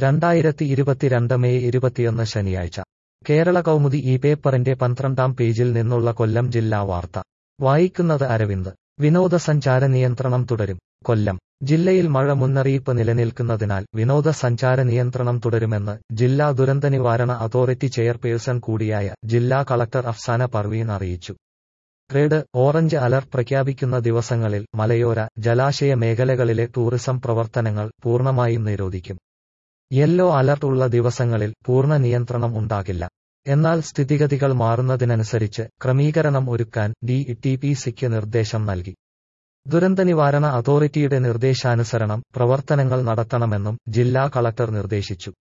രണ്ടായിരത്തി ഇരുപത്തിരണ്ട് മെയ് ഇരുപത്തിയൊന്ന് ശനിയാഴ്ച കേരള കൗമുദി ഈ പേപ്പറിന്റെ പന്ത്രണ്ടാം പേജിൽ നിന്നുള്ള കൊല്ലം ജില്ലാ വാർത്ത വായിക്കുന്നത് അരവിന്ദ് വിനോദസഞ്ചാര നിയന്ത്രണം തുടരും കൊല്ലം ജില്ലയിൽ മഴ മുന്നറിയിപ്പ് നിലനിൽക്കുന്നതിനാൽ വിനോദസഞ്ചാര നിയന്ത്രണം തുടരുമെന്ന് ജില്ലാ ദുരന്തനിവാരണ അതോറിറ്റി ചെയർപേഴ്സൺ കൂടിയായ ജില്ലാ കളക്ടർ അഫ്സാന പർവീൻ അറിയിച്ചു റെഡ് ഓറഞ്ച് അലർട്ട് പ്രഖ്യാപിക്കുന്ന ദിവസങ്ങളിൽ മലയോര ജലാശയ മേഖലകളിലെ ടൂറിസം പ്രവർത്തനങ്ങൾ പൂർണ്ണമായും നിരോധിക്കും യെല്ലോ അലർട്ട് ഉള്ള ദിവസങ്ങളിൽ പൂർണ്ണ നിയന്ത്രണം ഉണ്ടാകില്ല എന്നാൽ സ്ഥിതിഗതികൾ മാറുന്നതിനനുസരിച്ച് ക്രമീകരണം ഒരുക്കാൻ ഡി ടി പി സിക്ക് നിർദ്ദേശം നൽകി ദുരന്തനിവാരണ അതോറിറ്റിയുടെ നിർദ്ദേശാനുസരണം പ്രവർത്തനങ്ങൾ നടത്തണമെന്നും ജില്ലാ കളക്ടർ നിർദ്ദേശിച്ചു